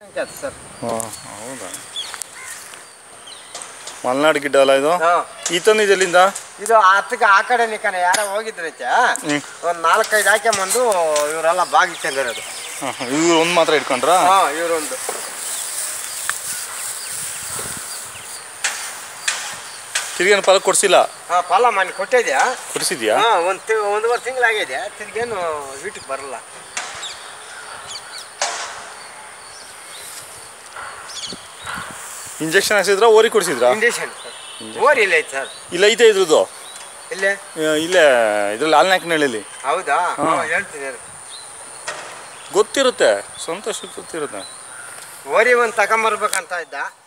Sir ಹಾಂ ಹೌದಾ ಮಲೆನಾಡು ಗಿಡ್ಡ ಅಲ್ಲ ಇದು ಹಾಂ ಈ ತಂದಿದ್ದು ಎಲ್ಲಿಂದ ಇದು ಹತ್ತಕ್ಕೆ ಆ ಕಡೆ ನಿಕನ ಯಾರೋ ಹೋಗಿದ್ರಂತೆ ಹ್ಞೂ ಒಂದು ನಾಲ್ಕೈದು ಹಾಕ್ಯಂಬಂದು ಇವರೆಲ್ಲ ಬಾಗಿ ಚೆಂದಿರೋದು ಹಾಂ ಇವ್ರು ಒಂದು ಮಾತ್ರ ಇಟ್ಕೊಂಡ್ರಾ ಹಾಂ ಇವರೊಂದು ತಿರ್ಗೇನು ಫಲ ಕೊಡ್ಸಿಲ್ಲ ಹಾಂ ಫಲ ಮನೆ ಕೊಟ್ಟಿದ್ಯಾ ಕೊಡಿಸಿದ್ಯಾ ಹಾಂ ಒಂದು ತಿ ಒಂದೂವರೆ ತಿಂಗಳಾಗಿದೆ ತಿರ್ಗೇನು ವೀಟಿಗೆ ಬರಲ್ಲ ಇಂಜೆಕ್ಷನ್ ಹಾಕ್ಸಿದ್ರಾ ಓರಿ ಕೊಡಿಸಿದ್ರಾ ಇಂಜೆಕ್ಷನ್ ಸರ್ ಓರಿ ಇಲ್ಲ ಐತೆ ಸರ್ ಇಲ್ಲ ಐತೆ ಇದ್ರದ್ದು ಇಲ್ಲೇ ಆ, ಇಲ್ಲೇ ಇದ್ರಲ್ಲಿ ಹಾಲ್ನಾಕ್ನಹಳ್ಳಿಲಿ ಹೌದಾ ಹಾ. ಹಾಂ ಹೇಳ್ತೀನಿ ಹೇಳಿ. ಗೊತ್ತಿರುತ್ತೆ ಸಂತೋಷಕ್ಕೆ ಗೊತ್ತಿರುತ್ತೆ ಓರಿ ಒಂದು ತಗೊಂಬರ್ಬೇಕಂತ ಇದ್ದ